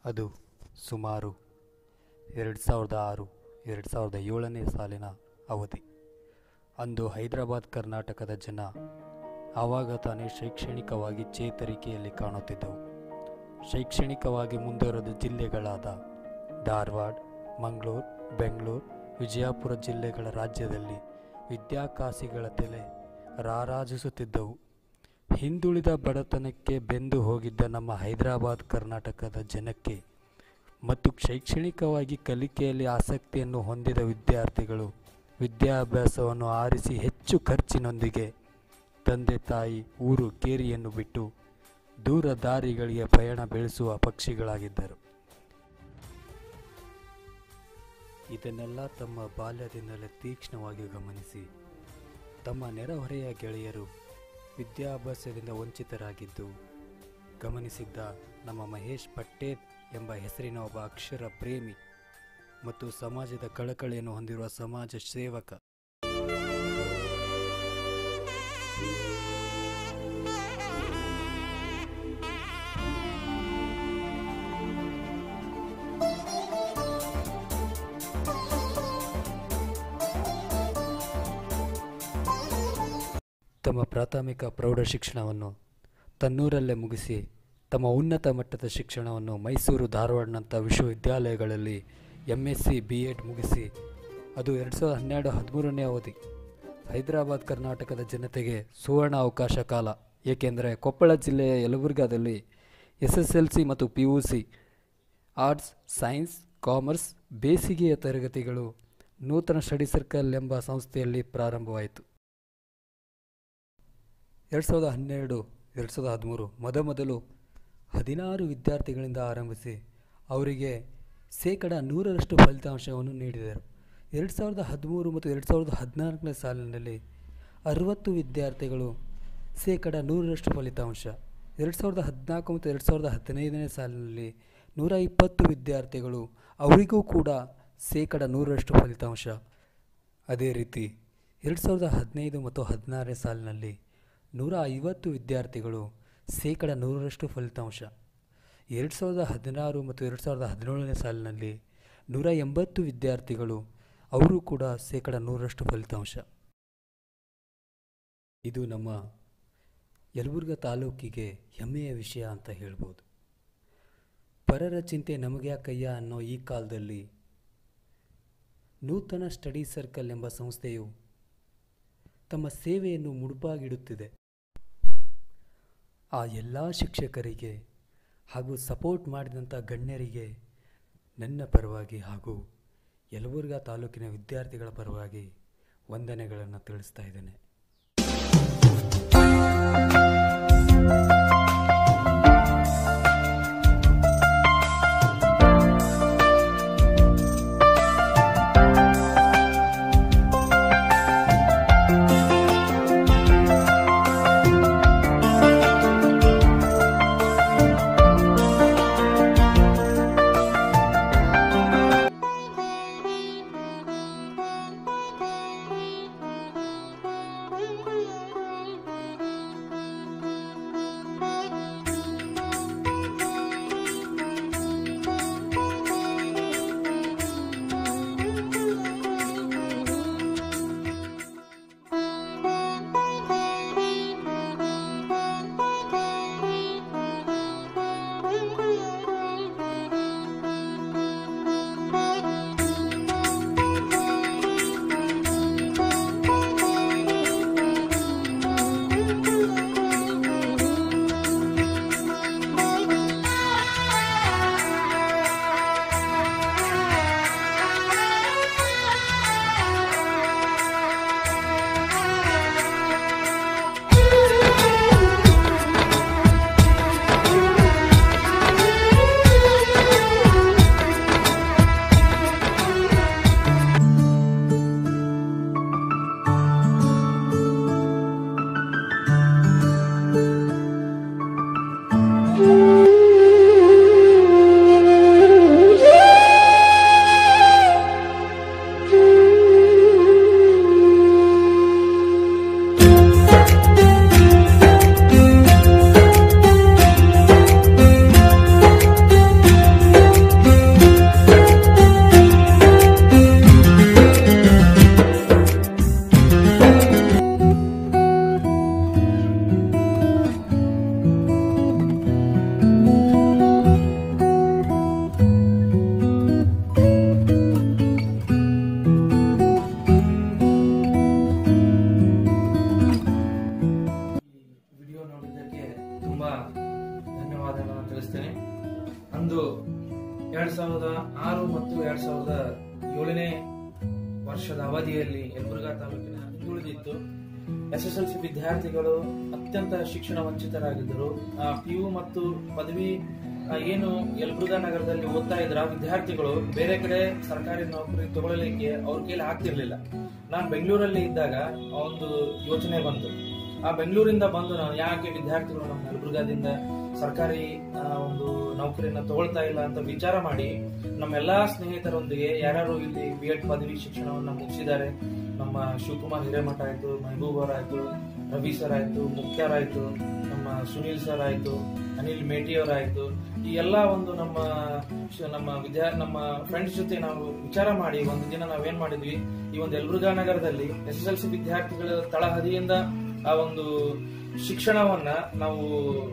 ಅದು ಸುಮಾರು ಎರಡು ಸಾವಿರದ ಆರು ಎರಡು ಸಾವಿರದ ಏಳನೇ ಸಾಲಿನ ಅವಧಿ ಅಂದು ಹೈದರಾಬಾದ್ ಕರ್ನಾಟಕದ ಜನ ಆವಾಗ ತಾನೇ ಶೈಕ್ಷಣಿಕವಾಗಿ ಚೇತರಿಕೆಯಲ್ಲಿ ಕಾಣುತ್ತಿದ್ದವು ಶೈಕ್ಷಣಿಕವಾಗಿ ಮುಂದುವರೆದ ಜಿಲ್ಲೆಗಳಾದ ಧಾರವಾಡ ಮಂಗಳೂರು ಬೆಂಗಳೂರು ವಿಜಯಪುರ ಜಿಲ್ಲೆಗಳ ರಾಜ್ಯದಲ್ಲಿ ವಿದ್ಯಾಕಾಸಿಗಳ ತಲೆ ರಾರಾಜಿಸುತ್ತಿದ್ದವು ಹಿಂದುಳಿದ ಬಡತನಕ್ಕೆ ಬೆಂದು ಹೋಗಿದ್ದ ನಮ್ಮ ಹೈದರಾಬಾದ್ ಕರ್ನಾಟಕದ ಜನಕ್ಕೆ ಮತ್ತು ಶೈಕ್ಷಣಿಕವಾಗಿ ಕಲಿಕೆಯಲ್ಲಿ ಆಸಕ್ತಿಯನ್ನು ಹೊಂದಿದ ವಿದ್ಯಾರ್ಥಿಗಳು ವಿದ್ಯಾಭ್ಯಾಸವನ್ನು ಆರಿಸಿ ಹೆಚ್ಚು ಖರ್ಚಿನೊಂದಿಗೆ ತಂದೆ ತಾಯಿ ಊರು ಕೇರಿಯನ್ನು ಬಿಟ್ಟು ದೂರ ದಾರಿಗಳಿಗೆ ಪಯಣ ಬೆಳೆಸುವ ಪಕ್ಷಿಗಳಾಗಿದ್ದರು ಇದನ್ನೆಲ್ಲ ತಮ್ಮ ಬಾಲ್ಯದಿಂದಲೇ ತೀಕ್ಷ್ಣವಾಗಿ ಗಮನಿಸಿ ತಮ್ಮ ನೆರೆಹೊರೆಯ ಗೆಳೆಯರು ವಿದ್ಯಾಭ್ಯಾಸದಿಂದ ವಂಚಿತರಾಗಿದ್ದು ಗಮನಿಸಿದ್ದ ನಮ್ಮ ಮಹೇಶ್ ಪಟ್ಟೇಲ್ ಎಂಬ ಹೆಸರಿನ ಒಬ್ಬ ಅಕ್ಷರ ಪ್ರೇಮಿ ಮತ್ತು ಸಮಾಜದ ಕಳಕಳಿಯನ್ನು ಹೊಂದಿರುವ ಸಮಾಜ ಸೇವಕ ತಮ್ಮ ಪ್ರಾಥಮಿಕ ಪ್ರೌಢ ಶಿಕ್ಷಣವನ್ನು ತನ್ನೂರಲ್ಲೇ ಮುಗಿಸಿ ತಮ್ಮ ಉನ್ನತ ಮಟ್ಟದ ಶಿಕ್ಷಣವನ್ನು ಮೈಸೂರು ಧಾರವಾಡನಂಥ ವಿಶ್ವವಿದ್ಯಾಲಯಗಳಲ್ಲಿ M S C B Ed ಮುಗಿಸಿ ಅದು ಎರಡು ಸಾವಿರದ ಹನ್ನೆರಡು ಹದಿಮೂರನೇ ಅವಧಿ ಹೈದರಾಬಾದ್ ಕರ್ನಾಟಕದ ಜನತೆಗೆ ಸುವರ್ಣ ಅವಕಾಶ ಕಾಲ ಏಕೆಂದರೆ ಕೊಪ್ಪಳ ಜಿಲ್ಲೆಯ ಯಲಬುರ್ಗಾದಲ್ಲಿ ಎಸ್ ಎಸ್ ಎಲ್ ಸಿ ಮತ್ತು P U C arts science commerce ಬೇಸಿಗೆಯ ತರಗತಿಗಳು ನೂತನ ಸ್ಟಡಿ ಸರ್ಕಲ್ ಎಂಬ ಸಂಸ್ಥೆಯಲ್ಲಿ ಪ್ರಾರಂಭವಾಯಿತು ಎರಡು ಸಾವಿರದ ಹನ್ನೆರಡು ಎರಡು ಸಾವಿರದ ಹದಿಮೂರು ಮೊದಮೊದಲು ಹದಿನಾರು ವಿದ್ಯಾರ್ಥಿಗಳಿಂದ ಆರಂಭಿಸಿ ಅವರಿಗೆ ಶೇಕಡ ನೂರರಷ್ಟು ಫಲಿತಾಂಶವನ್ನು ನೀಡಿದರು ಎರಡು ಸಾವಿರದ ಹದಿಮೂರು ಮತ್ತು ಎರಡು ಸಾವಿರದ ಹದಿನಾಲ್ಕನೇ ಸಾಲಿನಲ್ಲಿ ಅರವತ್ತು ವಿದ್ಯಾರ್ಥಿಗಳು ಶೇಕಡ ನೂರರಷ್ಟು ಫಲಿತಾಂಶ ಎರಡು ಸಾವಿರದ ಹದಿನಾಲ್ಕು ಮತ್ತು ಎರಡು ಸಾವಿರದ ಹದಿನೈದನೇ ಸಾಲಿನಲ್ಲಿ ನೂರ ಇಪ್ಪತ್ತು ವಿದ್ಯಾರ್ಥಿಗಳು ಅವರಿಗೂ ಕೂಡ ಶೇಕಡ ನೂರರಷ್ಟು ಫಲಿತಾಂಶ ಅದೇ ರೀತಿ ಎರಡು ಸಾವಿರದ ಹದಿನೈದು ಮತ್ತು ಹದಿನಾರನೇ ಸಾಲಿನಲ್ಲಿ ನೂರ ಐವತ್ತು ವಿದ್ಯಾರ್ಥಿಗಳು ಶೇಕಡ ನೂರರಷ್ಟು ಫಲಿತಾಂಶ ಎರಡು ಸಾವಿರದ ಹದಿನಾರು ಮತ್ತು ಎರಡು ಸಾವಿರದ ಹದಿನೇಳನೇ ಸಾಲಿನಲ್ಲಿ ನೂರ ಎಂಬತ್ತು ವಿದ್ಯಾರ್ಥಿಗಳು ಅವರು ಕೂಡ ಶೇಕಡ ನೂರರಷ್ಟು ಫಲಿತಾಂಶ ಇದು ನಮ್ಮ ಯಲಬುರ್ಗ ತಾಲೂಕಿಗೆ ಹೆಮ್ಮೆಯ ವಿಷಯ ಅಂತ ಹೇಳ್ಬೋದು ಪರರ ಚಿಂತೆ ನಮಗೆ ಯಾಕಯ್ಯ ಅನ್ನೋ ಈ ಕಾಲದಲ್ಲಿ ನೂತನ ಸ್ಟಡಿ ಸರ್ಕಲ್ ಎಂಬ ಸಂಸ್ಥೆಯು ತಮ್ಮ ಸೇವೆಯನ್ನು ಮುಡುಪಾಗಿಡುತ್ತಿದೆ ಆ ಎಲ್ಲ ಶಿಕ್ಷಕರಿಗೆ ಹಾಗೂ ಸಪೋರ್ಟ್ ಮಾಡಿದಂಥ ಗಣ್ಯರಿಗೆ ನನ್ನ ಪರವಾಗಿ ಹಾಗೂ ಯಲಬುರ್ಗಾ ತಾಲೂಕಿನ ವಿದ್ಯಾರ್ಥಿಗಳ ಪರವಾಗಿ ವಂದನೆಗಳನ್ನು ತಿಳಿಸ್ತಾ ಇದ್ದೇನೆ ಧನ್ಯವಾದಗಳನ್ನು ತಿಳಿಸ್ತೇನೆ ಅಂದು ಎರಡ್ ಸಾವಿರದ ಆರು ಮತ್ತು ಎರಡ್ ಸಾವಿರದ ಏಳನೇ ವರ್ಷದ ಅವಧಿಯಲ್ಲಿ ಯಲಬುರ್ಗಾ ತಾಲೂಕಿನ ಹಿಂದುಳಿದಿತ್ತು ಎಸ್ ಎಸ್ ಎಲ್ ಸಿ ವಿದ್ಯಾರ್ಥಿಗಳು ಅತ್ಯಂತ ಶಿಕ್ಷಣ ವಂಚಿತರಾಗಿದ್ದರು ಪಿ ಯು ಮತ್ತು ಪದವಿ ಆ, ಏನು ಯಲಬುರ್ಗಾ ನಗರದಲ್ಲಿ ಓದ್ತಾ ಇದ್ರ ಆ ವಿದ್ಯಾರ್ಥಿಗಳು ಬೇರೆ ಕಡೆ ಸರ್ಕಾರಿ ನೌಕರಿ ತಗೊಳ್ಳಲಿಕ್ಕೆ ಅವ್ರ ಕೈಲಿ ಆಗ್ತಿರ್ಲಿಲ್ಲ ನಾನು ಬೆಂಗಳೂರಲ್ಲಿ ಇದ್ದಾಗ ಒಂದು ಯೋಚನೆ ಬಂತು ಆ ಬೆಂಗಳೂರಿಂದ ಬಂದು ನಾವು ಯಾಕೆ ವಿದ್ಯಾರ್ಥಿಗಳು ನಮ್ಮ ಯಲಬುರ್ಗಾದಿಂದ ಸರ್ಕಾರಿ ಆ, ಒಂದು ನೌಕರಿಯನ್ನ ತಗೊಳ್ತಾ ಇಲ್ಲ ಅಂತ ವಿಚಾರ ಮಾಡಿ ನಮ್ಮೆಲ್ಲಾ ಸ್ನೇಹಿತರೊಂದಿಗೆ ಯಾರ್ಯಾರು ಇಲ್ಲಿ ಬಿ ಎಡ್ ಪದವಿ ಶಿಕ್ಷಣವನ್ನ ಮುಗಿಸಿದ್ದಾರೆ ನಮ್ಮ ಶಿವಕುಮಾರ್ ಹಿರೇಮಠ ಆಯ್ತು ಮೆಹಬೂಬ್ ಅವರ್ ಆಯ್ತು ರವಿ ಸರ್ ಆಯ್ತು ಮುಖ್ಯಾರ್ ಆಯ್ತು ನಮ್ಮ ಸುನೀಲ್ ಸರ್ ಆಯ್ತು ಅನಿಲ್ ಮೇಟಿ ಅವರ್ ಆಯ್ತು ಈ ಎಲ್ಲಾ ಒಂದು ನಮ್ಮ ಶ- ನಮ್ಮ ವಿದ್ಯಾ ನಮ್ಮ ಫ್ರೆಂಡ್ಸ್ ಜೊತೆ ನಾವು ವಿಚಾರ ಮಾಡಿ ಒಂದು ದಿನ ನಾವೇನ್ ಮಾಡಿದ್ವಿ ಈ ಒಂದು ಯಲಬುರ್ಗಾ ನಗರದಲ್ಲಿ ಎಸ್ ಎಸ್ ಎಲ್ ಸಿ ವಿದ್ಯಾರ್ಥಿಗಳ ತಳಹದಿಯಿಂದ ಆ ಒಂದು ಶಿಕ್ಷಣವನ್ನ ನಾವು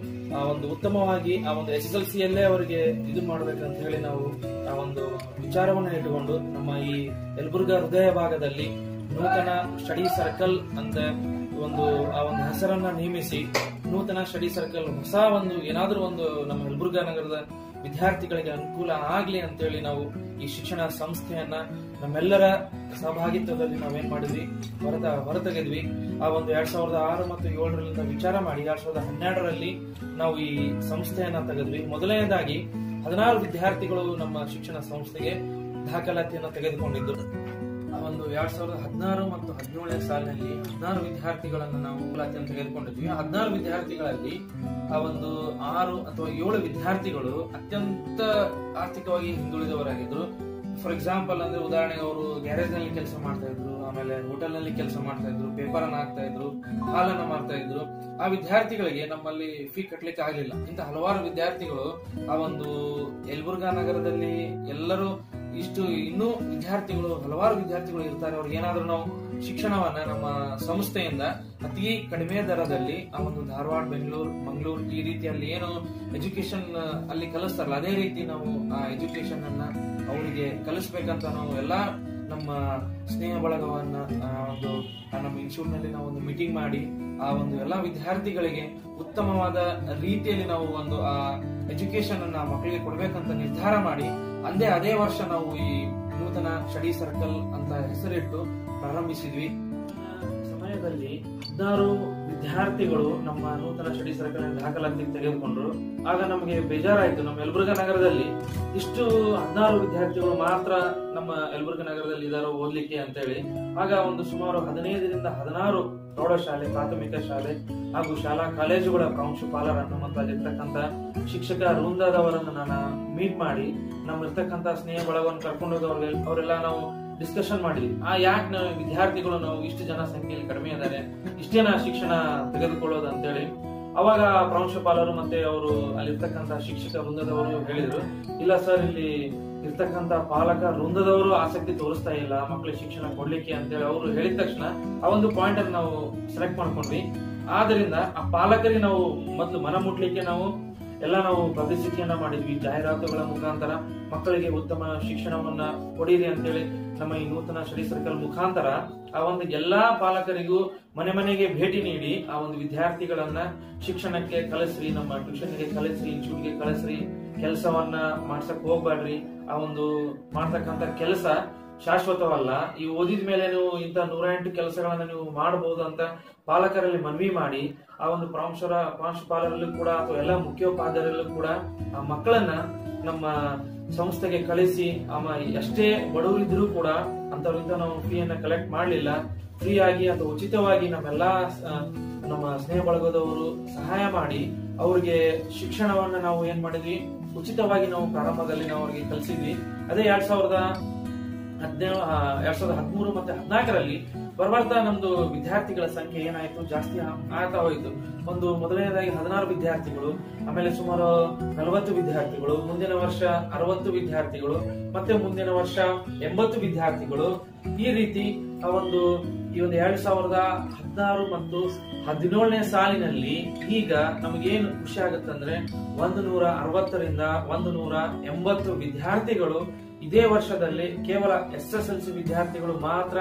ಆ ಒಂದು ಉತ್ತಮವಾಗಿ ಆ ಒಂದು ಎಸ್ ಎಸ್ ಎಲ್ ಸಿಯಲ್ಲೇ ಅವರಿಗೆ ಇದು ಮಾಡ್ಬೇಕಂತ ಹೇಳಿ ನಾವು ಆ ಒಂದು ವಿಚಾರವನ್ನ ಇಟ್ಟುಕೊಂಡು ನಮ್ಮ ಈ ಯಲಬುರ್ಗಾ ಹೃದಯ ಭಾಗದಲ್ಲಿ ನೂತನ ಸ್ಟಡಿ ಸರ್ಕಲ್ ಅಂತ ಒಂದು ಆ ಒಂದು ಹೆಸರನ್ನ ನೇಮಿಸಿ ನೂತನ ಸ್ಟಡಿ ಸರ್ಕಲ್ ಹೊಸ ಒಂದು ಏನಾದ್ರೂ ಒಂದು ನಮ್ಮ ಯಲಬುರ್ಗಾ ನಗರದ ವಿದ್ಯಾರ್ಥಿಗಳಿಗೆ ಅನುಕೂಲ ಆಗ್ಲಿ ಅಂತೇಳಿ ನಾವು ಈ ಶಿಕ್ಷಣ ಸಂಸ್ಥೆಯನ್ನ ನಮ್ಮೆಲ್ಲರ ಸಹಭಾಗಿತ್ವದಲ್ಲಿ ನಾವೇನ್ ಮಾಡಿದ್ವಿ ಹೊರತ ಹೊರತೆಗೆದ್ವಿ ಆ ಒಂದು ಎರಡ್ ಸಾವಿರದ ಆರು ಮತ್ತು ಏಳರಿಂದ ವಿಚಾರ ಮಾಡಿ ಎರಡ್ ಸಾವಿರದ ಹನ್ನೆರಡರಲ್ಲಿ ನಾವು ಈ ಸಂಸ್ಥೆಯನ್ನ ತೆಗೆದ್ವಿ ಮೊದಲನೇದಾಗಿ ಹದಿನಾರು ವಿದ್ಯಾರ್ಥಿಗಳು ನಮ್ಮ ಶಿಕ್ಷಣ ಸಂಸ್ಥೆಗೆ ದಾಖಲಾತಿಯನ್ನು ತೆಗೆದುಕೊಂಡಿದ್ದು ಆ ಒಂದು ಎರಡ್ ಸಾವಿರದ ಹದಿನಾರು ಮತ್ತು ಹದಿನೇಳನೇ ಸಾಲಿನಲ್ಲಿ ಹದಿನಾರು ವಿದ್ಯಾರ್ಥಿಗಳನ್ನು ನಾವು ದಾಖಲಾತಿಯನ್ನು ತೆಗೆದುಕೊಂಡಿದ್ವಿ ಆ ಹದಿನಾರು ವಿದ್ಯಾರ್ಥಿಗಳಲ್ಲಿ ಆ ಒಂದು ಆರು ಅಥವಾ ಏಳು ವಿದ್ಯಾರ್ಥಿಗಳು ಅತ್ಯಂತ ಆರ್ಥಿಕವಾಗಿ ಹಿಂದುಳಿದವರಾಗಿದ್ರು ಫಾರ್ ಎಕ್ಸಾಂಪಲ್ ಅಂದ್ರೆ ಉದಾಹರಣೆಗೆ ಅವರು ಗ್ಯಾರೇಜ್ ನಲ್ಲಿ ಕೆಲಸ ಮಾಡ್ತಾ ಇದ್ರು ಆಮೇಲೆ ಹೋಟೆಲ್ ನಲ್ಲಿ ಕೆಲಸ ಮಾಡ್ತಾ ಇದ್ರು ಪೇಪರ್ ಅನ್ನ ಹಾಕ್ತಾ ಇದ್ರು ಹಾಲನ್ನ ಮಾರ್ತಾ ಇದ್ರು ಆ ವಿದ್ಯಾರ್ಥಿಗಳಿಗೆ ನಮ್ಮಲ್ಲಿ ಫೀ ಕಟ್ಲಿಕ್ಕೆ ಆಗ್ಲಿಲ್ಲ ಇಂತ ಹಲವಾರು ವಿದ್ಯಾರ್ಥಿಗಳು ಆ ಒಂದು ಯಲಬುರ್ಗಾ ನಗರದಲ್ಲಿ ಎಲ್ಲರೂ ಇಷ್ಟು ಇನ್ನೂ ವಿದ್ಯಾರ್ಥಿಗಳು ಹಲವಾರು ವಿದ್ಯಾರ್ಥಿಗಳು ಇರ್ತಾರೆ ಅವ್ರಿಗೆ ಏನಾದ್ರೂ ನಾವು ಶಿಕ್ಷಣವನ್ನ ನಮ್ಮ ಸಂಸ್ಥೆಯಿಂದ ಅತಿ ಕಡಿಮೆ ದರದಲ್ಲಿ ಆ ಒಂದು ಧಾರವಾಡ ಬೆಂಗಳೂರು ಮಂಗಳೂರು ಈ ರೀತಿಯಲ್ಲಿ ಏನು ಎಜುಕೇಶನ್ ಅಲ್ಲಿ ಕಲಿಸ್ತಾರಲ್ಲ ಅದೇ ರೀತಿ ನಾವು ಆ ಎಜುಕೇಶನ್ ಅನ್ನ ಅವರಿಗೆ ಕಲಿಸ್ಬೇಕಂತ ನಾವು ಎಲ್ಲಾ ನಮ್ಮ ಸ್ನೇಹ ಬಳಗವನ್ನ ಆ, ಒಂದು ಆ ನಮ್ಮ ಇನ್ಸ್ಟಿಟ್ಯೂಟ್ ನಲ್ಲಿ ನಾವು ಒಂದು ಮೀಟಿಂಗ್ ಮಾಡಿ ಆ ಒಂದು ಎಲ್ಲಾ ವಿದ್ಯಾರ್ಥಿಗಳಿಗೆ ಉತ್ತಮವಾದ ರೀತಿಯಲ್ಲಿ ನಾವು ಒಂದು ಆ ಎಜುಕೇಶನ್ ಅನ್ನ ಮಕ್ಕಳಿಗೆ ಕೊಡ್ಬೇಕಂತ ನಿರ್ಧಾರ ಮಾಡಿ ಅಂದೇ ಅದೇ ವರ್ಷ ನಾವು ಈ ನೂತನ ಸ್ಟಡಿ ಸರ್ಕಲ್ ಅಂತ ಹೆಸರಿಟ್ಟು ಪ್ರಾರಂಭಿಸಿದ್ವಿ ಆ ಸಮಯದಲ್ಲಿ ಹದಿನಾರು ವಿದ್ಯಾರ್ಥಿಗಳು ನಮ್ಮ ನೂತನ ಸ್ಟಡಿ ಸರ್ಕಲ್ ದಾಖಲಾತಿ ತೆಗೆದುಕೊಂಡ್ರು ಆಗ ನಮಗೆ ಬೇಜಾರಾಯ್ತು ನಮ್ಮ ಯಲಬುರ್ಗಾ ನಗರದಲ್ಲಿ ಇಷ್ಟು ಹದಿನಾರು ವಿದ್ಯಾರ್ಥಿಗಳು ಮಾತ್ರ ನಮ್ಮ ಯಲಬುರ್ಗಾ ನಗರದಲ್ಲಿ ಇದಾರೋ ಓದ್ಲಿಕ್ಕೆ ಅಂತೇಳಿ ಆಗ ಒಂದು ಸುಮಾರು ಹದಿನೈದರಿಂದ ಹದಿನಾರು ಪ್ರೌಢಶಾಲೆ ಪ್ರಾಥಮಿಕ ಶಾಲೆ ಹಾಗೂ ಶಾಲಾ ಕಾಲೇಜುಗಳ ಪ್ರಾಂಶುಪಾಲರನ್ನು ಮತ್ತು ಅಲ್ಲಿರ್ತಕ್ಕಂಥ ಶಿಕ್ಷಕ ವೃಂದದವರನ್ನು ನಾನು ಮೀಟ್ ಮಾಡಿ ನಮ್ಮ ಇರ್ತಕ್ಕಂಥ ಸ್ನೇಹ ಬಳಗವನ್ನು ಕರ್ಕೊಂಡು ಹೋಗಿ ಅವರೆಲ್ಲ ನಾವು ಡಿಸ್ಕಷನ್ ಮಾಡಿದ್ವಿ ಆ ಯಾಕೆ ನಾವು ವಿದ್ಯಾರ್ಥಿಗಳು ನಾವು ಇಷ್ಟು ಜನ ಸಂಖ್ಯೆಯಲ್ಲಿ ಕಡಿಮೆ ಇದ್ದಾರೆ ಇಷ್ಟೇನ ಶಿಕ್ಷಣ ತೆಗೆದುಕೊಳ್ಳೋದು ಅಂತೇಳಿ ಅವಾಗ ಪ್ರಾಂಶುಪಾಲರು ಮತ್ತೆ ಅವರು ಅಲ್ಲಿರ್ತಕ್ಕಂಥ ಶಿಕ್ಷಕ ವೃಂದದವರು ಹೇಳಿದ್ರು ಇಲ್ಲ ಸರ್ ಇಲ್ಲಿ ಇರ್ತಕ್ಕಂಥ ಪಾಲಕ ವೃಂದದವರು ಆಸಕ್ತಿ ತೋರಿಸ್ತಾ ಇಲ್ಲ ಮಕ್ಕಳಿಗೆ ಶಿಕ್ಷಣ ಕೊಡ್ಲಿಕ್ಕೆ ಅಂತೇಳಿ ಅವರು ಹೇಳಿದ ತಕ್ಷಣ ಆ ಒಂದು ಪಾಯಿಂಟ್ ಅನ್ನು ನಾವು ಸೆಲೆಕ್ಟ್ ಮಾಡ್ಕೊಂಡ್ವಿ ಆದ್ರಿಂದ ಆ ಪಾಲಕರಿಗೆ ನಾವು ಮೊದಲು ಮನ ಮುಟ್ಲಿಕ್ಕೆ ನಾವು ಎಲ್ಲ ನಾವು ಪಬ್ಲಿಸಿಟಿಯನ್ನ ಮಾಡಿದ್ವಿ ಜಾಹೀರಾತುಗಳ ಮುಖಾಂತರ ಮಕ್ಕಳಿಗೆ ಉತ್ತಮ ಶಿಕ್ಷಣವನ್ನ ಕೊಡಿರಿ ಅಂತೇಳಿ ನಮ್ಮ ಈ ನೂತನ ಸ್ಟಡಿ ಸರ್ಕಲ್ ಮುಖಾಂತರ ಆ ಒಂದು ಎಲ್ಲಾ ಪಾಲಕರಿಗೂ ಮನೆ ಮನೆಗೆ ಭೇಟಿ ನೀಡಿ ಆ ಒಂದು ವಿದ್ಯಾರ್ಥಿಗಳನ್ನ ಶಿಕ್ಷಣಕ್ಕೆ ಕಳಿಸ್ರಿ ನಮ್ಮ ಟ್ಯೂಷನ್ಗೆ ಕಳಿಸ್ರಿ ಇನ್ಸ್ಟಿಟ್ಯೂಟ್ಗೆ ಕಳಿಸ್ರಿ ಕೆಲಸವನ್ನ ಮಾಡ್ಸಕ್ ಹೋಗ್ಬೇಡ್ರಿ ಆ ಒಂದು ಮಾಡ್ತಕ್ಕಂತ ಕೆಲಸ ಶಾಶ್ವತವಲ್ಲ ಈ ಓದಿದ ಮೇಲೆ ನೀವು ಇಂತ ನೂರ ಎಂಟು ಕೆಲಸಗಳನ್ನ ನೀವು ಮಾಡಬಹುದು ಅಂತ ಪಾಲಕರಲ್ಲಿ ಮನವಿ ಮಾಡಿ ಆ ಒಂದು ಪ್ರಾಂಶರ ಪ್ರಾಂಶುಪಾಲರಲ್ಲೂ ಕೂಡ ಅಥವಾ ಎಲ್ಲ ಮುಖ್ಯೋಪಾಧ್ಯಾಯರಲ್ಲೂ ಕೂಡ ಆ ಮಕ್ಕಳನ್ನ ನಮ್ಮ ಸಂಸ್ಥೆಗೆ ಕಳಿಸಿ ಆಮ ಎಷ್ಟೇ ಬಡವರಿದ್ರೂ ಕೂಡ ಅಂತವರಿಂದ ನಾವು ಫೀಯನ್ನ ಕಲೆಕ್ಟ್ ಮಾಡಲಿಲ್ಲ ಫ್ರೀ ಆಗಿ ಅಥವಾ ಉಚಿತವಾಗಿ ನಮ್ಮೆಲ್ಲಾ ಆ, ನಮ್ಮ ಸ್ನೇಹ ಬಳಗದವರು ಸಹಾಯ ಮಾಡಿ ಅವ್ರಿಗೆ ಶಿಕ್ಷಣವನ್ನ ನಾವು ಏನ್ ಮಾಡಿದ್ವಿ ಉಚಿತವಾಗಿ ನಾವು ಪ್ರಾರಂಭದಲ್ಲಿ ನಾವು ಅವ್ರಿಗೆ ಕಲಿಸಿದ್ವಿ ಅದೇ ಎರಡ್ ಸಾವಿರದ ಹದಿನೇಳು ಎರಡ್ ಸಾವಿರದ ಹದಿಮೂರು ಮತ್ತೆ ಹದಿನಾಲ್ಕರಲ್ಲಿ ಬರ್ಬರ್ತಾ ನಮ್ದು ವಿದ್ಯಾರ್ಥಿಗಳ ಸಂಖ್ಯೆ ಏನಾಯ್ತು ಜಾಸ್ತಿ ಆ- ಆಗ್ತಾ ಹೋಯ್ತು ಒಂದು ಮೊದಲನೇದಾಗಿ ಹದಿನಾರು ವಿದ್ಯಾರ್ಥಿಗಳು ಆಮೇಲೆ ಸುಮಾರು ನಲವತ್ತು ವಿದ್ಯಾರ್ಥಿಗಳು ಮುಂದಿನ ವರ್ಷ ಅರವತ್ತು ವಿದ್ಯಾರ್ಥಿಗಳು ಮತ್ತೆ ಮುಂದಿನ ವರ್ಷ ಎಂಬತ್ತು ವಿದ್ಯಾರ್ಥಿಗಳು ಈ ರೀತಿ ಆ ಒಂದು ಈ ಒಂದು ಎರಡ್ ಸಾವಿರದ ಹದಿನಾರು ಮತ್ತು ಹದಿನೇಳನೇ ಸಾಲಿನಲ್ಲಿ ಈಗ ನಮಗೇನು ಖುಷಿ ಆಗುತ್ತಂದ್ರೆ ಒಂದು ನೂರ ಅರವತ್ತರಿಂದ ಒಂದು ನೂರ ಎಂಬತ್ತು ವಿದ್ಯಾರ್ಥಿಗಳು ಇದೇ ವರ್ಷದಲ್ಲಿ ಕೇವಲ ಎಸ್ ಎಸ್ ಎಲ್ ಸಿ ವಿದ್ಯಾರ್ಥಿಗಳು ಮಾತ್ರ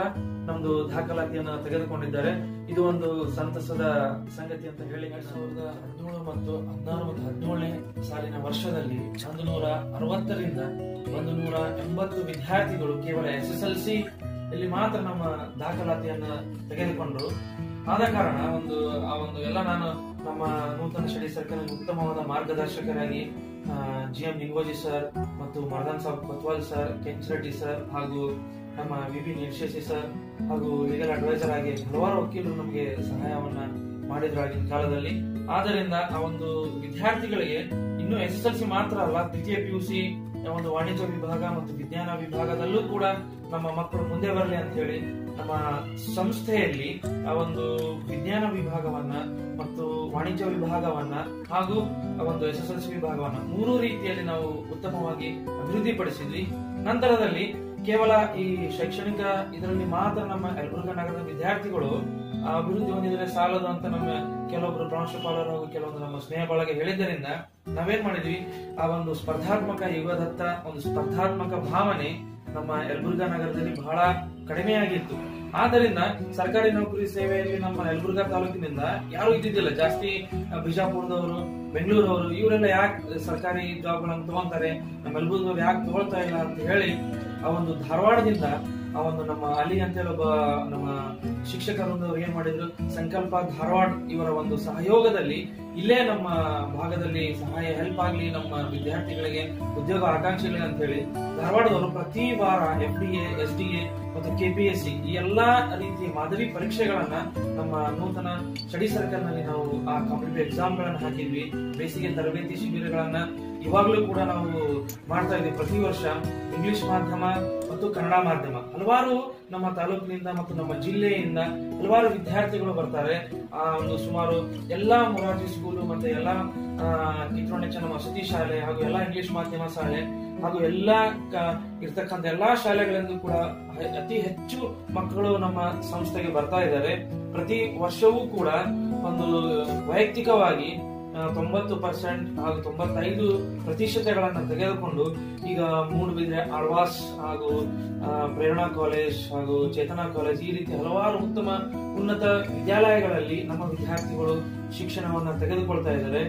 ನಮ್ದು ದಾಖಲಾತಿಯನ್ನ ತೆಗೆದುಕೊಂಡಿದ್ದಾರೆ ಇದು ಒಂದು ಸಂತಸದ ಸಂಗತಿ ಅಂತ ಹೇಳಿ ಎರಡ್ ಸಾವಿರದ ಹದಿನೇಳು ಮತ್ತು ಹದಿನಾರು ಮತ್ತು ಹದಿನೇಳನೇ ಸಾಲಿನ ವರ್ಷದಲ್ಲಿ ಒಂದು ನೂರ ಅರವತ್ತರಿಂದ ಒಂದು ನೂರ ಎಂಬತ್ತು ವಿದ್ಯಾರ್ಥಿಗಳು ಕೇವಲ ಎಸ್ ಎಸ್ ಎಲ್ ಸಿ ಇಲ್ಲಿ ಮಾತ್ರ ನಮ್ಮ ದಾಖಲಾತಿಯನ್ನ ತೆಗೆದುಕೊಂಡ್ರು ಆದ ಕಾರಣ ಒಂದು ಆ ಒಂದು ಎಲ್ಲ ನಾನು ನಮ್ಮ ನೂತನ ಸ್ಟಡಿ ಸರ್ಕಲ್ ಉತ್ತಮವಾದ ಮಾರ್ಗದರ್ಶಕರಾಗಿ ಜಿ ಎಂ ನಿಂಗೋಜಿ ಸರ್ ಮತ್ತು ಮರ್ದಾನ್ ಸಾಬ್ ಕೊತ್ವಾಲ್ ಸರ್ ಕೆಂಚ್ ರೆಡ್ಡಿ ಸರ್ ಹಾಗೂ ನಮ್ಮ ವಿ ಬಿ ನಿರ್ಶೇಷಿ ಸರ್ ಹಾಗೂ ಲೀಗಲ್ ಅಡ್ವೈಸರ್ ಆಗಿ ಹಲವಾರು ವಕೀಲರು ನಮಗೆ ಸಹಾಯವನ್ನ ಮಾಡಿದ್ರು ಆಗಿನ ಕಾಲದಲ್ಲಿ ಆದ್ದರಿಂದ ಆ ಒಂದು ವಿದ್ಯಾರ್ಥಿಗಳಿಗೆ ಇನ್ನು ಎಸ್ ಎಸ್ ಎಲ್ ಸಿ ಮಾತ್ರ ಅಲ್ಲ ದ್ವಿತೀಯ ಪಿ ಯು ಸಿ ಒಂದು ವಾಣಿಜ್ಯ ವಿಭಾಗ ಮತ್ತು ವಿಜ್ಞಾನ ವಿಭಾಗದಲ್ಲೂ ಕೂಡ ನಮ್ಮ ಮಕ್ಕಳು ಮುಂದೆ ಬರಲಿ ಅಂತ ಹೇಳಿ ನಮ್ಮ ಸಂಸ್ಥೆಯಲ್ಲಿ ಆ ಒಂದು ವಿಜ್ಞಾನ ವಿಭಾಗವನ್ನ ಮತ್ತು ವಾಣಿಜ್ಯ ವಿಭಾಗವನ್ನ ಹಾಗೂ ಆ ಒಂದು ಎಸ್ ಎಸ್ ಎಲ್ ಸಿ ವಿಭಾಗವನ್ನ ಮೂರು ರೀತಿಯಲ್ಲಿ ನಾವು ಉತ್ತಮವಾಗಿ ಅಭಿವೃದ್ಧಿಪಡಿಸಿದ್ವಿ ನಂತರದಲ್ಲಿ ಕೇವಲ ಈ ಶೈಕ್ಷಣಿಕ ಇದರಲ್ಲಿ ಮಾತ್ರ ನಮ್ಮ ಯಲಬುರ್ಗಾ ನಗರದ ವಿದ್ಯಾರ್ಥಿಗಳು ಆ ಅಭಿವೃದ್ಧಿ ಹೊಂದಿದ್ರೆ ಸಾಲದು ಅಂತ ನಮ್ಮ ಕೆಲವೊಬ್ರು ಪ್ರಾಂಶುಪಾಲರು ಹಾಗೂ ಕೆಲವೊಂದು ನಮ್ಮ ಸ್ನೇಹ ಬಳಗ ಹೇಳಿದ್ದರಿಂದ ನಾವೇನ್ ಮಾಡಿದ್ವಿ ಆ ಒಂದು ಸ್ಪರ್ಧಾತ್ಮಕ ಯುಗದತ್ತ ಒಂದು ಸ್ಪರ್ಧಾತ್ಮಕ ಭಾವನೆ ನಮ್ಮ ಯಲಬುರ್ಗಾ ನಗರದಲ್ಲಿ ಬಹಳ ಕಡಿಮೆಯಾಗಿತ್ತು ಆದ್ದರಿಂದ ಸರ್ಕಾರಿ ನೌಕರಿ ಸೇವೆಯಲ್ಲಿ ನಮ್ಮ ಯಲಬುರ್ಗಾ ತಾಲೂಕಿನಿಂದ ಯಾರು ಇದ್ದಿದ್ದಿಲ್ಲ ಜಾಸ್ತಿ ಆ, ಬಿಜಾಪುರದವರು ಬೆಂಗಳೂರವರು ಇವರೆಲ್ಲ ಯಾಕೆ ಸರ್ಕಾರಿ ಜಾಬ್ಗಳನ್ನು ತಗೊಂತಾರೆ ನಮ್ಮ ಯಲಬುರ್ಗದವ್ರು ಯಾಕೆ ತಗೊಳ್ತಾ ಇಲ್ಲ ಅಂತ ಹೇಳಿ ಆ ಒಂದು ಧಾರವಾಡದಿಂದ ಆ ಒಂದು ನಮ್ಮ ಅಲಿ ಅಂತೇಳಿ ಒಬ್ಬ ನಮ್ಮ ಶಿಕ್ಷಕರೊಂದವ್ರು ಏನ್ ಮಾಡಿದ್ರು ಸಂಕಲ್ಪ ಧಾರವಾಡ ಇವರ ಒಂದು ಸಹಯೋಗದಲ್ಲಿ ಇಲ್ಲೇ ನಮ್ಮ ಭಾಗದಲ್ಲಿ ಸಹಾಯ ಹೆಲ್ಪ್ ಆಗ್ಲಿ ನಮ್ಮ ವಿದ್ಯಾರ್ಥಿಗಳಿಗೆ ಉದ್ಯೋಗ ಆಕಾಂಕ್ಷಿಗಳಿಗೆ ಅಂತ ಹೇಳಿ ಧಾರವಾಡದವರು ಪ್ರತಿ ವಾರ F D A S D A ಮತ್ತು ಕೆಪಿಎಸ್ಸಿ ಈ ಎಲ್ಲಾ ರೀತಿಯ ಮಾದರಿ ಪರೀಕ್ಷೆಗಳನ್ನ ನಮ್ಮ ನೂತನ ಸ್ಟಡಿ ಸರ್ಕಲ್ ನಲ್ಲಿ ನಾವು ಆ ಕಾಂಪಿಟೇಟಿವ್ ಎಕ್ಸಾಮ್ ಗಳನ್ನ ಹಾಕಿದ್ವಿ ಬೇಸಿಗೆ ತರಬೇತಿ ಶಿಬಿರಗಳನ್ನ ಇವಾಗ್ಲೂ ಕೂಡ ನಾವು ಮಾಡ್ತಾ ಇದ್ವಿ ಪ್ರತಿ ವರ್ಷ ಇಂಗ್ಲಿಷ್ ಮಾಧ್ಯಮ ಮತ್ತು ಕನ್ನಡ ಮಾಧ್ಯಮ ಹಲವಾರು ನಮ್ಮ ತಾಲೂಕಿನಿಂದ ಮತ್ತು ನಮ್ಮ ಜಿಲ್ಲೆಯಿಂದ ಹಲವಾರು ವಿದ್ಯಾರ್ಥಿಗಳು ಬರ್ತಾರೆ ಆ ಒಂದು ಸುಮಾರು ಎಲ್ಲಾ ಮೊರಾರ್ಜಿ ಸ್ಕೂಲು ಮತ್ತೆ ಎಲ್ಲಾ ಕಿತ್ರೋಣೆ ಚೆನ್ನ ವಸತಿ ಶಾಲೆ ಹಾಗೂ ಎಲ್ಲಾ ಇಂಗ್ಲಿಷ್ ಮಾಧ್ಯಮ ಶಾಲೆ ಹಾಗೂ ಎಲ್ಲಾ ಕ- ಇರ್ತಕ್ಕಂಥ ಎಲ್ಲಾ ಶಾಲೆಗಳಿಂದ ಕೂಡ ಹೆ- ಅತಿ ಹೆಚ್ಚು ಮಕ್ಕಳು ನಮ್ಮ ಸಂಸ್ಥೆಗೆ ಬರ್ತಾ ಇದ್ದಾರೆ ಪ್ರತಿ ವರ್ಷವೂ ಕೂಡ ಒಂದು ವೈಯಕ್ತಿಕವಾಗಿ ಆ, ತೊಂಬತ್ತು ಪರ್ಸೆಂಟ್ ಹಾಗೂ ತೊಂಬತ್ತೈದು ಪ್ರತಿಶತಗಳನ್ನ ತೆಗೆದುಕೊಂಡು ಈಗ ಮೂಡುಬಿದ್ರೆ ಆಳ್ವಾಸ್ ಹಾಗೂ ಆ, ಪ್ರೇರಣಾ ಕಾಲೇಜ್ ಹಾಗೂ ಚೇತನಾ ಕಾಲೇಜ್ ಈ ರೀತಿ ಹಲವಾರು ಉತ್ತಮ ಉನ್ನತ ವಿದ್ಯಾಲಯಗಳಲ್ಲಿ ನಮ್ಮ ವಿದ್ಯಾರ್ಥಿಗಳು ಶಿಕ್ಷಣವನ್ನ ತೆಗೆದುಕೊಳ್ತಾ ಇದ್ದಾರೆ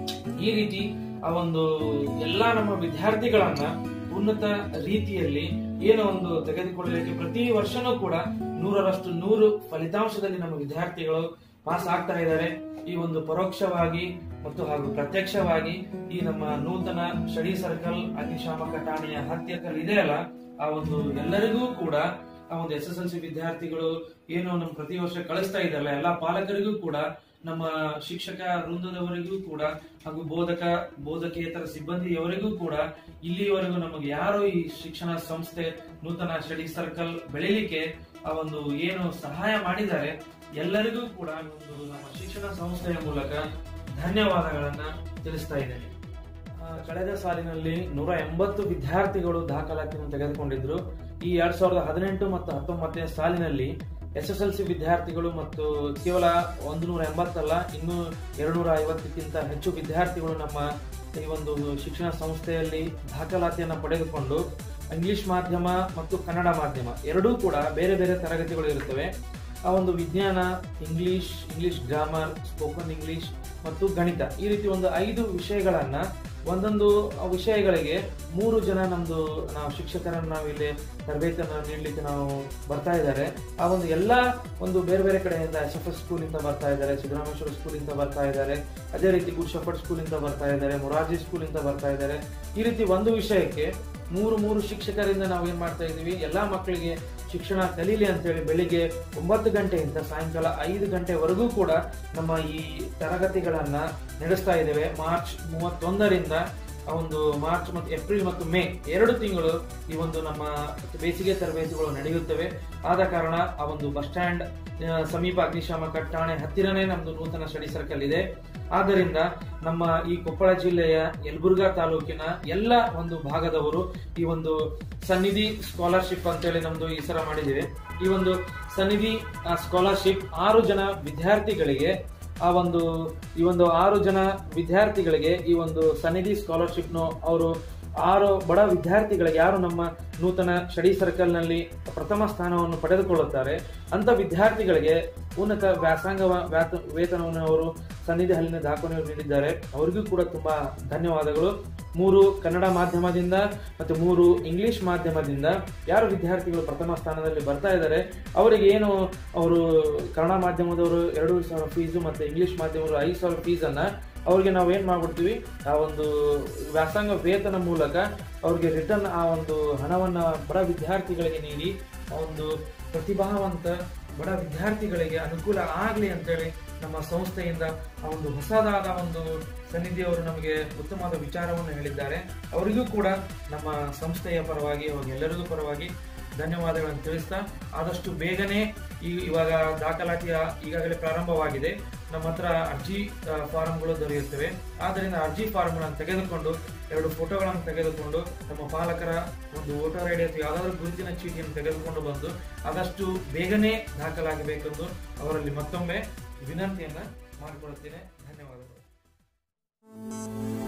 ಈ ರೀತಿ ಆ ಒಂದು ಎಲ್ಲಾ ನಮ್ಮ ವಿದ್ಯಾರ್ಥಿಗಳನ್ನ ಉನ್ನತ ರೀತಿಯಲ್ಲಿ ಏನೋ ಒಂದು ತೆಗೆದುಕೊಳ್ಳಲಿಕ್ಕೆ ಪ್ರತಿ ವರ್ಷನೂ ಕೂಡ ನೂರರಷ್ಟು ನೂರು ಫಲಿತಾಂಶದಲ್ಲಿ ನಮ್ಮ ವಿದ್ಯಾರ್ಥಿಗಳು ಪಾಸ್ ಆಗ್ತಾ ಇದ್ದಾರೆ ಈ ಒಂದು ಪರೋಕ್ಷವಾಗಿ ಮತ್ತು ಹಾಗೂ ಪ್ರತ್ಯಕ್ಷವಾಗಿ ಈ ನಮ್ಮ ನೂತನ ಸ್ಟಡಿ ಸರ್ಕಲ್ ಅಗ್ನಿಶಾಮಕ ಠಾಣೆಯ ಹತ್ತಿರ ಇದೆಯಲ್ಲ ಆ ಒಂದು ಎಲ್ಲರಿಗೂ ಕೂಡ ಆ ಒಂದು ಎಸ್ ಎಸ್ ಎಲ್ ಸಿ ವಿದ್ಯಾರ್ಥಿಗಳು ಏನು ನಮ್ಮ ಪ್ರತಿ ವರ್ಷ ಕಳಿಸ್ತಾ ಇದ್ದಲ್ಲ ಎಲ್ಲಾ ಪಾಲಕರಿಗೂ ಕೂಡ ನಮ್ಮ ಶಿಕ್ಷಕ ವೃಂದದವರಿಗೂ ಕೂಡ ಹಾಗೂ ಬೋಧಕ ಬೋಧಕೇತರ ಸಿಬ್ಬಂದಿಯವರಿಗೂ ಕೂಡ ಇಲ್ಲಿಯವರೆಗೂ ನಮಗೆ ಯಾರು ಈ ಶಿಕ್ಷಣ ಸಂಸ್ಥೆ ನೂತನ ಸ್ಟಡಿ ಸರ್ಕಲ್ ಬೆಳಿಲಿಕ್ಕೆ ಆ ಒಂದು ಏನು ಸಹಾಯ ಮಾಡಿದ್ದಾರೆ ಎಲ್ಲರಿಗೂ ಕೂಡ ಒಂದು ನಮ್ಮ ಶಿಕ್ಷಣ ಸಂಸ್ಥೆಯ ಮೂಲಕ ಧನ್ಯವಾದಗಳನ್ನ ತಿಳಿಸ್ತಾ ಇದ್ದೇನೆ ಆ, ಕಳೆದ ಸಾಲಿನಲ್ಲಿ ನೂರ ಎಂಬತ್ತು ವಿದ್ಯಾರ್ಥಿಗಳು ದಾಖಲಾತಿಯನ್ನು ತೆಗೆದುಕೊಂಡಿದ್ರು ಈ ಎರಡ್ ಸಾವಿರದ ಹದಿನೆಂಟು ಮತ್ತು ಹತ್ತೊಂಬತ್ತನೇ ಸಾಲಿನಲ್ಲಿ ಎಸ್ ಎಸ್ ಎಲ್ ಸಿ ವಿದ್ಯಾರ್ಥಿಗಳು ಮತ್ತು ಕೇವಲ ಒಂದು ನೂರ ಎಂಬತ್ತಲ್ಲ ಇನ್ನೂ ಎರಡು ನೂರ ಐವತ್ತಕ್ಕಿಂತ ಹೆಚ್ಚು ವಿದ್ಯಾರ್ಥಿಗಳು ನಮ್ಮ ಈ ಒಂದು ಶಿಕ್ಷಣ ಸಂಸ್ಥೆಯಲ್ಲಿ ದಾಖಲಾತಿಯನ್ನು ಪಡೆದುಕೊಂಡು ಇಂಗ್ಲಿಷ್ ಮಾಧ್ಯಮ ಮತ್ತು ಕನ್ನಡ ಮಾಧ್ಯಮ ಎರಡೂ ಕೂಡ ಬೇರೆ ಬೇರೆ ತರಗತಿಗಳು ಇರುತ್ತವೆ ಆ ಒಂದು ವಿಜ್ಞಾನ English English grammar spoken English ಮತ್ತು ಗಣಿತ ಈ ರೀತಿ ಒಂದು ಐದು ವಿಷಯಗಳನ್ನ ಒಂದೊಂದು ವಿಷಯಗಳಿಗೆ ಮೂರು ಜನ ನಮ್ದು ನಾವು ಶಿಕ್ಷಕರನ್ನ ನಾವು ಇಲ್ಲಿ ತರಬೇತಿಯನ್ನು ನೀಡಲಿಕ್ಕೆ ನಾವು ಬರ್ತಾ ಇದ್ದಾರೆ ಆ ಒಂದು ಎಲ್ಲ ಒಂದು ಬೇರೆ ಬೇರೆ ಕಡೆಯಿಂದ ಎಸ್ ಎಫ್ ಎಸ್ ಸ್ಕೂಲಿಂದ ಬರ್ತಾ ಇದ್ದಾರೆ ಸಿದ್ದರಾಮೇಶ್ವರ ಸ್ಕೂಲಿಂದ ಬರ್ತಾ ಇದ್ದಾರೆ ಅದೇ ರೀತಿ ಗುಡ್ ಶಫರ್ಡ್ ಸ್ಕೂಲಿಂದ ಬರ್ತಾ ಇದ್ದಾರೆ ಮೊರಾರ್ಜಿ ಸ್ಕೂಲಿಂದ ಬರ್ತಾ ಇದ್ದಾರೆ ಈ ರೀತಿ ಒಂದು ವಿಷಯಕ್ಕೆ ಮೂರು ಮೂರು ಶಿಕ್ಷಕರಿಂದ ನಾವು ಏನ್ ಮಾಡ್ತಾ ಇದೀವಿ ಎಲ್ಲಾ ಮಕ್ಕಳಿಗೆ ಶಿಕ್ಷಣ ಕಲೀಲಿ ಅಂತೇಳಿ ಬೆಳಿಗ್ಗೆ ಒಂಬತ್ತು ಗಂಟೆಯಿಂದ ಸಾಯಂಕಾಲ ಐದು ಗಂಟೆವರೆಗೂ ಕೂಡ ನಮ್ಮ ಈ ತರಗತಿಗಳನ್ನ ನಡೆಸ್ತಾ ಇದ್ದೇವೆ ಮಾರ್ಚ್ ಮೂವತ್ತೊಂದರಿಂದ ಆ ಒಂದು ಮಾರ್ಚ್ ಮತ್ತು ಏಪ್ರಿಲ್ ಮತ್ತು ಮೇ ಎರಡು ತಿಂಗಳು ಈ ಒಂದು ನಮ್ಮ ಬೇಸಿಗೆ ತರಬೇತಿಗಳು ನಡೆಯುತ್ತವೆ ಆದ ಕಾರಣ ಆ ಒಂದು ಬಸ್ ಸ್ಟ್ಯಾಂಡ್ ಆ, ಸಮೀಪ ಅಗ್ನಿಶಾಮಕ ಠಾಣೆ ಹತ್ತಿರನೇ ನಮ್ದು ನೂತನ ಸ್ಟಡಿ ಸರ್ಕಲ್ ಇದೆ ಆದ್ದರಿಂದ ನಮ್ಮ ಈ ಕೊಪ್ಪಳ ಜಿಲ್ಲೆಯ ಯಲಬುರ್ಗಾ ತಾಲೂಕಿನ ಎಲ್ಲ ಒಂದು ಭಾಗದವರು ಈ ಒಂದು ಸನ್ನಿಧಿ ಸ್ಕಾಲರ್ಶಿಪ್ ಅಂತೇಳಿ ನಮ್ದು ಈ ಸರ ಮಾಡಿದ್ದೇವೆ ಈ ಒಂದು ಸನ್ನಿಧಿ ಸ್ಕಾಲರ್ಶಿಪ್ ಆರು ಜನ ವಿದ್ಯಾರ್ಥಿಗಳಿಗೆ ಆ ಒಂದು ಈ ಒಂದು ಆರು ಜನ ವಿದ್ಯಾರ್ಥಿಗಳಿಗೆ ಈ ಒಂದು ಸನ್ನಿಧಿ ಸ್ಕಾಲರ್ಶಿಪ್ ನು ಅವರು ಆರು ಬಡ ವಿದ್ಯಾರ್ಥಿಗಳಿಗೆ ಯಾರು ನಮ್ಮ ನೂತನ ಸ್ಟಡಿ ಸರ್ಕಲ್ನಲ್ಲಿ ಪ್ರಥಮ ಸ್ಥಾನವನ್ನು ಪಡೆದುಕೊಳ್ಳುತ್ತಾರೆ ಅಂತ ವಿದ್ಯಾರ್ಥಿಗಳಿಗೆ ಉನ್ನತ ವ್ಯಾಸಂಗ ವ್ಯಾತ ವೇತನವನ್ನು ಅವರು ಸನ್ನಿಧಿ ಹಲ್ಲಿನ ದಾಖಲೆಯನ್ನು ನೀಡಿದ್ದಾರೆ ಅವರಿಗೂ ಕೂಡ ತುಂಬಾ ಧನ್ಯವಾದಗಳು ಮೂರು ಕನ್ನಡ ಮಾಧ್ಯಮದಿಂದ ಮತ್ತು ಮೂರು ಇಂಗ್ಲಿಷ್ ಮಾಧ್ಯಮದಿಂದ ಯಾರು ವಿದ್ಯಾರ್ಥಿಗಳು ಪ್ರಥಮ ಸ್ಥಾನದಲ್ಲಿ ಬರ್ತಾ ಇದ್ದಾರೆ ಅವರಿಗೆ ಏನು ಅವರು ಕನ್ನಡ ಮಾಧ್ಯಮದವರು ಎರಡು ಸಾವಿರ ಫೀಸು ಮತ್ತು ಇಂಗ್ಲಿಷ್ ಮಾಧ್ಯಮದವರು ಐದು ಸಾವಿರ ಫೀಸನ್ನು ಅವ್ರಿಗೆ ನಾವು ಏನು ಮಾಡ್ಬಿಡ್ತೀವಿ ಆ ಒಂದು ವ್ಯಾಸಂಗ ವೇತನ ಮೂಲಕ ಅವ್ರಿಗೆ ರಿಟರ್ನ್ ಆ ಒಂದು ಹಣವನ್ನು ಬಡ ವಿದ್ಯಾರ್ಥಿಗಳಿಗೆ ನೀಡಿ ಆ ಒಂದು ಪ್ರತಿಭಾವಂತ ಬಡ ವಿದ್ಯಾರ್ಥಿಗಳಿಗೆ ಅನುಕೂಲ ಆಗಲಿ ಅಂತೇಳಿ ನಮ್ಮ ಸಂಸ್ಥೆಯಿಂದ ಆ ಒಂದು ಹೊಸದಾದ ಒಂದು ಸನ್ನಿಧಿಯವರು ನಮಗೆ ಉತ್ತಮವಾದ ವಿಚಾರವನ್ನು ಹೇಳಿದ್ದಾರೆ ಅವರಿಗೂ ಕೂಡ ನಮ್ಮ ಸಂಸ್ಥೆಯ ಪರವಾಗಿ ಎಲ್ಲರಿಗೂ ಪರವಾಗಿ ಧನ್ಯವಾದಗಳನ್ನು ತಿಳಿಸ್ತಾ ಆದಷ್ಟು ಬೇಗನೆ ಈ ಇವಾಗ ದಾಖಲಾತಿಯ ಈಗಾಗಲೇ ಪ್ರಾರಂಭವಾಗಿದೆ ನಮ್ಮ ಹತ್ರ ಅರ್ಜಿ ಆ, ಫಾರಂಗಳು ದೊರೆಯುತ್ತವೆ ಆದ್ದರಿಂದ ಅರ್ಜಿ ಫಾರ್ಮ್ಗಳನ್ನು ತೆಗೆದುಕೊಂಡು ಎರಡು ಫೋಟೋಗಳನ್ನು ತೆಗೆದುಕೊಂಡು ನಮ್ಮ ಪಾಲಕರ ಒಂದು ವೋಟರ್ ಐಡಿ ಅಥವಾ ಯಾವುದಾದ್ರೂ ಗುರುತಿನ ಚೀಟಿಯನ್ನು ತೆಗೆದುಕೊಂಡು ಬಂದು ಆದಷ್ಟು ಬೇಗನೆ ದಾಖಲಾಗಬೇಕೆಂದು ಅವರಲ್ಲಿ ಮತ್ತೊಮ್ಮೆ ವಿನಂತಿಯನ್ನ ಮಾಡಿಕೊಳ್ಳುತ್ತೇನೆ ಧನ್ಯವಾದಗಳು